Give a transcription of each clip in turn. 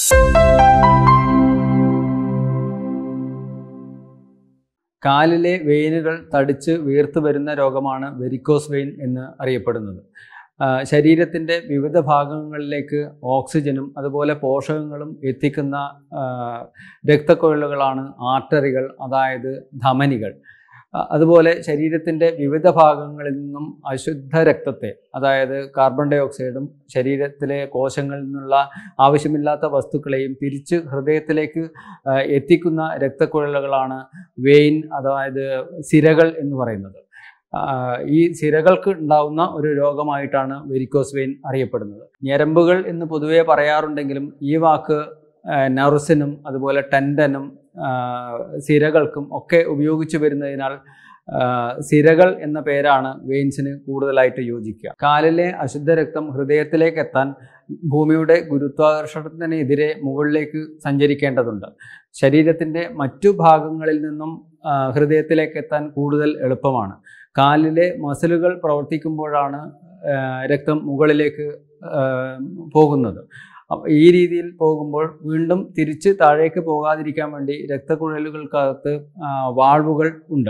കാലിലെ വെയിനുകൾ തടിച്ച് വീർത്ത് വരുന്ന രോഗമാണ് വെരിക്കോസ് വെയിൻ എന്ന് അറിയപ്പെടുന്നത് ആ, ശരീരത്തിൻ്റെ വിവിധ ഭാഗങ്ങളിലേക്ക് ഓക്സിജനും അതുപോലെ പോഷകങ്ങളും എത്തിക്കുന്ന ആ, രക്തക്കൊഴലുകളാണ് ആർട്ടറികൾ അതായത് ധമനികൾ ആ, അതുപോലെ ശരീരത്തിൻ്റെ വിവിധ ഭാഗങ്ങളിൽ നിന്നും അശുദ്ധ രക്തത്തെ അതായത് കാർബൺ ഡൈ ഓക്സൈഡും ശരീരത്തിലെ കോശങ്ങളിൽ നിന്നുള്ള ആവശ്യമില്ലാത്ത വസ്തുക്കളെയും തിരിച്ച് ഹൃദയത്തിലേക്ക് ആ, എത്തിക്കുന്ന രക്തക്കുഴലുകളാണ് വെയിൻ അതായത് സിരകൾ എന്ന് പറയുന്നത് ആ, ഈ സിരകൾക്ക് ഉണ്ടാവുന്ന ഒരു രോഗമായിട്ടാണ് വെരിക്കോസ് വെയിൻ അറിയപ്പെടുന്നത് ഞരമ്പുകൾ എന്ന് പൊതുവേ പറയാറുണ്ടെങ്കിലും ഈ വാക്ക് നർസിനും അതുപോലെ ടെൻഡനും സിരകൾക്കും ഒക്കെ ഉപയോഗിച്ചു വരുന്നതിനാൽ ആ, സിരകൾ എന്ന പേരാണ് വെയിൻസിന് കൂടുതലായിട്ട് യോജിക്കുക കാലിലെ അശുദ്ധ രക്തം ഹൃദയത്തിലേക്ക് എത്താൻ ഭൂമിയുടെ ഗുരുത്വാകർഷണത്തിനെതിരെ മുകളിലേക്ക് സഞ്ചരിക്കേണ്ടതുണ്ട് ശരീരത്തിൻ്റെ മറ്റു ഭാഗങ്ങളിൽ നിന്നും ആ, ഹൃദയത്തിലേക്ക് എത്താൻ കൂടുതൽ എളുപ്പമാണ് കാലിലെ മസിലുകൾ പ്രവർത്തിക്കുമ്പോഴാണ് ആ, രക്തം മുകളിലേക്ക് ആ, പോകുന്നത് അപ്പ- ഈ രീതിയിൽ പോകുമ്പോൾ വീണ്ടും തിരിച്ച് താഴേക്ക് പോകാതിരിക്കാൻ വേണ്ടി രക്തക്കുഴലുകൾക്കകത്ത് ആ, വാൾവുകൾ ഉണ്ട്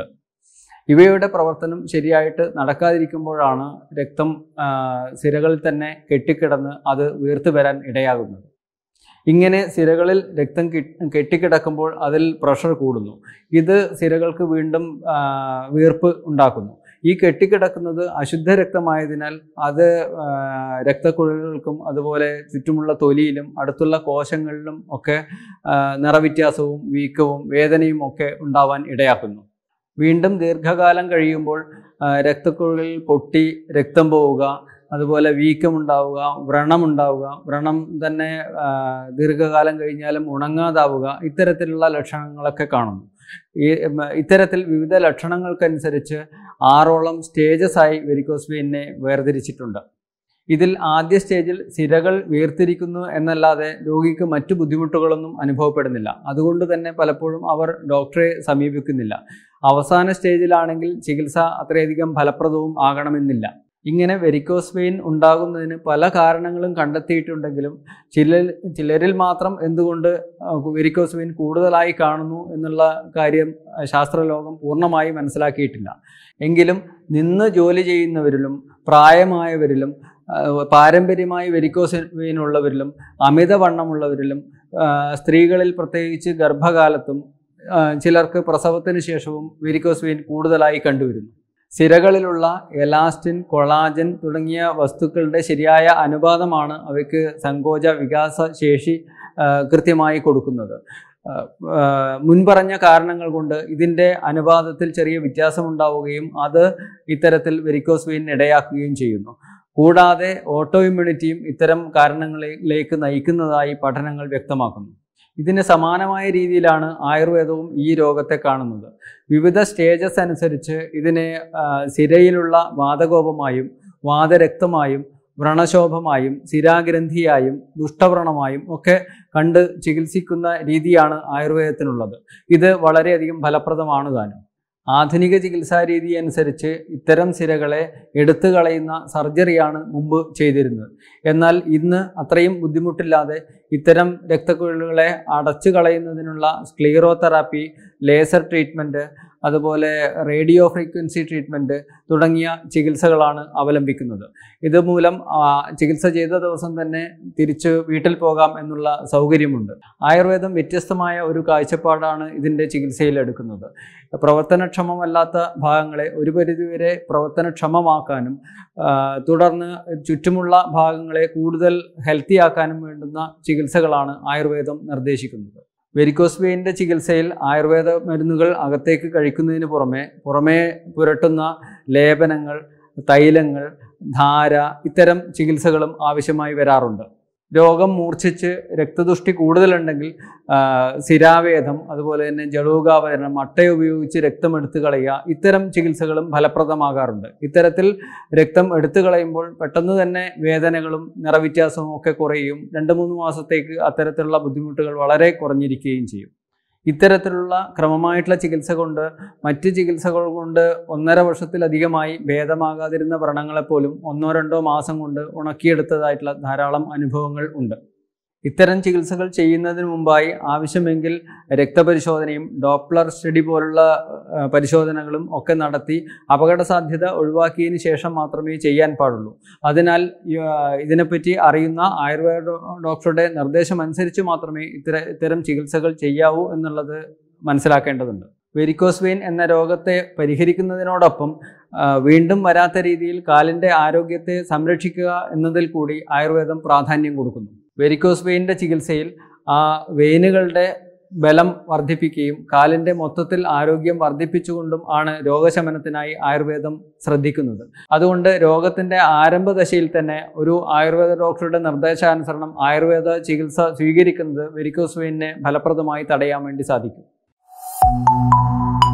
ഇവയുടെ പ്രവർത്തനം ശരിയായിട്ട് നടക്കാതിരിക്കുമ്പോഴാണ് രക്തം ആ, സിരകളിൽ തന്നെ കെട്ടിക്കിടന്ന് അത് വീർത്ത് വരാൻ ഇടയാകുന്നത് ഇങ്ങനെ സിരകളിൽ രക്തം കി- കെട്ടിക്കിടക്കുമ്പോൾ അതിൽ പ്രഷർ കൂടുന്നു ഇത് സിരകൾക്ക് വീണ്ടും ആ, വീർപ്പ് ഉണ്ടാക്കുന്നു ഈ കെട്ടിക്കിടക്കുന്നത് അശുദ്ധ രക്തമായതിനാൽ അത് ആ, രക്തക്കുഴലുകൾക്കും അതുപോലെ ചുറ്റുമുള്ള തൊലിയിലും അടുത്തുള്ള കോശങ്ങളിലും ഒക്കെ ആ, നിറവ്യത്യാസവും വീക്കവും വേദനയും ഒക്കെ ഉണ്ടാവാൻ ഇടയാക്കുന്നു വീണ്ടും ദീർഘകാലം കഴിയുമ്പോൾ ആ, രക്തക്കുഴലിൽ പൊട്ടി രക്തം പോവുക അതുപോലെ വീക്കമുണ്ടാവുക വ്രണമുണ്ടാവുക വ്രണം തന്നെ ആ, ദീർഘകാലം കഴിഞ്ഞാലും ഉണങ്ങാതാവുക ഇത്തരത്തിലുള്ള ലക്ഷണങ്ങളൊക്കെ കാണുന്നു ഈ ഉം, ഇത്തരത്തിൽ വിവിധ ലക്ഷണങ്ങൾക്കനുസരിച്ച് ആറോളം സ്റ്റേജസ് ആയി വെരിക്കോസ് വെയിനെ വേർതിരിച്ചിട്ടുണ്ട് ഇതിൽ ആദ്യ സ്റ്റേജിൽ സിരകൾ വീർത്തിരിക്കുന്നു എന്നല്ലാതെ രോഗിക്ക് മറ്റു ബുദ്ധിമുട്ടുകളൊന്നും അനുഭവപ്പെടുന്നില്ല അതുകൊണ്ട് തന്നെ പലപ്പോഴും അവർ ഡോക്ടറെ സമീപിക്കുന്നില്ല അവസാന സ്റ്റേജിലാണെങ്കിൽ ചികിത്സ അത്രയധികം ഫലപ്രദവും ആകണമെന്നില്ല ഇങ്ങനെ വെരിക്കോസ് വെയിൻ ഉണ്ടാകുന്നതിന് പല കാരണങ്ങളും കണ്ടെത്തിയിട്ടുണ്ടെങ്കിലും ചില ചിലരിൽ മാത്രം എന്തുകൊണ്ട് വെരിക്കോസ് വെയിൻ കൂടുതലായി കാണുന്നു എന്നുള്ള കാര്യം ആ, ശാസ്ത്രലോകം പൂർണ്ണമായി മനസ്സിലാക്കിയിട്ടില്ല എങ്കിലും നിന്ന് ജോലി ചെയ്യുന്നവരിലും പ്രായമായവരിലും ആ, പാരമ്പര്യമായി വെരിക്കോസ് വെയിൻ ഉള്ളവരിലും അമിതവണ്ണമുള്ളവരിലും ആ, സ്ത്രീകളിൽ പ്രത്യേകിച്ച് ഗർഭകാലത്തും ആ, ചിലർക്ക് പ്രസവത്തിന് ശേഷവും വെരിക്കോസ് വെയിൻ കൂടുതലായി കണ്ടുവരുന്നു സിരകളിലുള്ള എലാസ്റ്റിൻ കൊളാജൻ തുടങ്ങിയ വസ്തുക്കളുടെ ശരിയായ അനുപാതമാണ് അവയ്ക്ക് സങ്കോച വികാസ ശേഷി ആ, കൃത്യമായി കൊടുക്കുന്നത് ആ, ആ, മുൻപറഞ്ഞ കാരണങ്ങൾ കൊണ്ട് ഇതിൻ്റെ അനുപാതത്തിൽ ചെറിയ വ്യത്യാസമുണ്ടാവുകയും അത് ഇത്തരത്തിൽ വെരിക്കോസ് വെയിൻ ഇടയാക്കുകയും ചെയ്യുന്നു കൂടാതെ ഓട്ടോ ഇമ്മ്യൂണിറ്റിയും ഇത്തരം കാരണങ്ങളിലേക്ക് നയിക്കുന്നതായി പഠനങ്ങൾ വ്യക്തമാക്കുന്നു ഇതിന് സമാനമായ രീതിയിലാണ് ആയുർവേദവും ഈ രോഗത്തെ കാണുന്നത് വിവിധ സ്റ്റേജസ് അനുസരിച്ച് ഇതിനെ ആ, സിരയിലുള്ള വാതകോപമായും വാതരക്തമായും വ്രണശോഭമായും സിരാഗ്രന്ഥിയായും ദുഷ്ടവ്രണമായും ഒക്കെ കണ്ട് ചികിത്സിക്കുന്ന രീതിയാണ് ആയുർവേദത്തിനുള്ളത് ഇത് വളരെയധികം ഫലപ്രദമാണ് താനും ആധുനിക ചികിത്സാ രീതി അനുസരിച്ച് ഇത്തരം സിരകളെ എടുത്തു കളയുന്ന സർജറിയാണ് മുമ്പ് ചെയ്തിരുന്നത് എന്നാൽ ഇന്ന് അത്രയും ബുദ്ധിമുട്ടില്ലാതെ ഇത്തരം രക്തക്കുഴലുകളെ അടച്ചു കളയുന്നതിനുള്ള സ്ക്ലീറോതെറാപ്പി ലേസർ ട്രീറ്റ്മെൻറ്റ് അതുപോലെ റേഡിയോ ഫ്രീക്വൻസി ട്രീറ്റ്മെൻറ്റ് തുടങ്ങിയ ചികിത്സകളാണ് അവലംബിക്കുന്നത് ഇതുമൂലം ആ, ചികിത്സ ചെയ്ത ദിവസം തന്നെ തിരിച്ച് വീട്ടിൽ പോകാം എന്നുള്ള സൗകര്യമുണ്ട് ആയുർവേദം വ്യത്യസ്തമായ ഒരു കാഴ്ചപ്പാടാണ് ഇതിൻ്റെ ചികിത്സയിൽ എടുക്കുന്നത് പ്രവർത്തനക്ഷമമല്ലാത്ത ഭാഗങ്ങളെ ഒരു പരിധിവരെ പ്രവർത്തനക്ഷമമാക്കാനും ആ, തുടർന്ന് ചുറ്റുമുള്ള ഭാഗങ്ങളെ കൂടുതൽ ഹെൽത്തി ആക്കാനും വേണ്ടുന്ന ചികിത്സകളാണ് ആയുർവേദം നിർദ്ദേശിക്കുന്നത് വെരിക്കോസ് വെയിൻ്റെ ചികിത്സയിൽ ആയുർവേദ മരുന്നുകൾ അകത്തേക്ക് കഴിക്കുന്നതിന് പുറമെ പുറമേ പുരട്ടുന്ന ലേപനങ്ങൾ തൈലങ്ങൾ ധാര ഇത്തരം ചികിത്സകളും ആവശ്യമായി വരാറുണ്ട് രോഗം മൂർച്ഛിച്ച് രക്തദുഷ്ടി കൂടുതലുണ്ടെങ്കിൽ ആ, സിരാവേദം അതുപോലെ തന്നെ ജളൂകാവരണം അട്ട ഉപയോഗിച്ച് രക്തം എടുത്തു കളയുക ഇത്തരം ചികിത്സകളും ഫലപ്രദമാകാറുണ്ട് ഇത്തരത്തിൽ രക്തം എടുത്തു കളയുമ്പോൾ പെട്ടെന്ന് തന്നെ വേദനകളും നിറവ്യത്യാസവും ഒക്കെ കുറയുകയും രണ്ട് മൂന്ന് മാസത്തേക്ക് അത്തരത്തിലുള്ള ബുദ്ധിമുട്ടുകൾ വളരെ കുറഞ്ഞിരിക്കുകയും ചെയ്യും ഇത്തരത്തിലുള്ള ക്രമമായിട്ടുള്ള ചികിത്സ കൊണ്ട് മറ്റ് ചികിത്സകൾ കൊണ്ട് ഒന്നര വർഷത്തിലധികമായി ഭേദമാകാതിരുന്ന വ്രണങ്ങളെപ്പോലും ഒന്നോ രണ്ടോ മാസം കൊണ്ട് ഉണക്കിയെടുത്തതായിട്ടുള്ള ധാരാളം അനുഭവങ്ങൾ ഉണ്ട് ഇത്തരം ചികിത്സകൾ ചെയ്യുന്നതിന് മുമ്പായി ആവശ്യമെങ്കിൽ രക്തപരിശോധനയും ഡോപ്ലർ സ്റ്റഡി പോലുള്ള ആ, പരിശോധനകളും ഒക്കെ നടത്തി അപകട സാധ്യത ഒഴിവാക്കിയതിന് ശേഷം മാത്രമേ ചെയ്യാൻ പാടുള്ളൂ അതിനാൽ ഈ, ആ, ഇതിനെപ്പറ്റി അറിയുന്ന ആയുർവേദ ഡോ- ഡോക്ടറുടെ നിർദ്ദേശം അനുസരിച്ച് മാത്രമേ ഇത്തര ഇത്തരം ചികിത്സകൾ ചെയ്യാവൂ എന്നുള്ളത് മനസ്സിലാക്കേണ്ടതുണ്ട് വെരിക്കോസ് വെയിൻ എന്ന രോഗത്തെ പരിഹരിക്കുന്നതിനോടൊപ്പം ആ, വീണ്ടും വരാത്ത രീതിയിൽ കാലിൻ്റെ ആരോഗ്യത്തെ സംരക്ഷിക്കുക എന്നതിൽ കൂടി ആയുർവേദം പ്രാധാന്യം കൊടുക്കുന്നു വെരിക്കോസ് വെയിൻ്റെ ചികിത്സയിൽ ആ വെയിനുകളുടെ ബലം വർദ്ധിപ്പിക്കുകയും കാലിൻ്റെ മൊത്തത്തിൽ ആരോഗ്യം വർദ്ധിപ്പിച്ചുകൊണ്ടും ആണ് രോഗശമനത്തിനായി ആയുർവേദം ശ്രദ്ധിക്കുന്നത് അതുകൊണ്ട് രോഗത്തിൻ്റെ ആരംഭദശയിൽ തന്നെ ഒരു ആയുർവേദ ഡോക്ടറുടെ നിർദ്ദേശാനുസരണം ആയുർവേദ ചികിത്സ സ്വീകരിക്കുന്നത് വെരിക്കോസ് വെയിനെ ഫലപ്രദമായി തടയാൻ വേണ്ടി സാധിക്കും